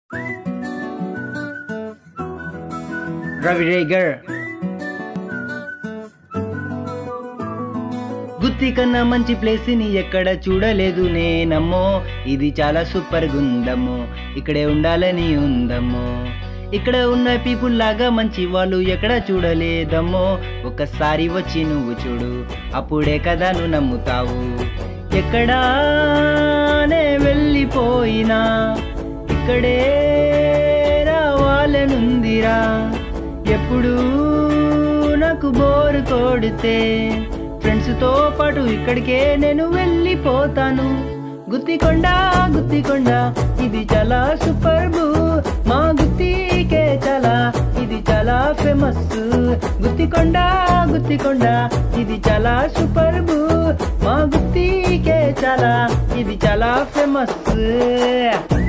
రవి రేగర్ గుత్తి కన్నా మంచి ప్లేస్ ని ఎక్కడ చూడలేదు నేనమ్మో ఇది చాలా సూపర్ గుందమ్మో ఇక్కడే ఉండాలని ఉందమ్మో ఇక్కడ ఉన్న పీపుల్ లాగా మంచి వాళ్ళు ఎక్కడ చూడలేదమ్మో ఒకసారి వచ్చి నువ్వు చూడు అప్పుడే కదా నువ్వు నమ్ముతావు ఎక్కడానే వెళ్ళిపోయినా ఇక్కడే రావాలనుందిరా ఎప్పుడు నాకు బోరు కొడితే ఫ్రెండ్స్ తో పాటు ఇక్కడికే నేను వెళ్ళిపోతాను గుత్తికొండ గుత్తికొండ ఇది చాలా సూపర్ బు మా గుత్తికే చాలా ఇది చాలా ఫేమస్ గుత్తికొండ గుత్తికొండ ఇది చాలా సూపర్ బు మా గుత్తికే చాలా ఇది చాలా ఫేమస్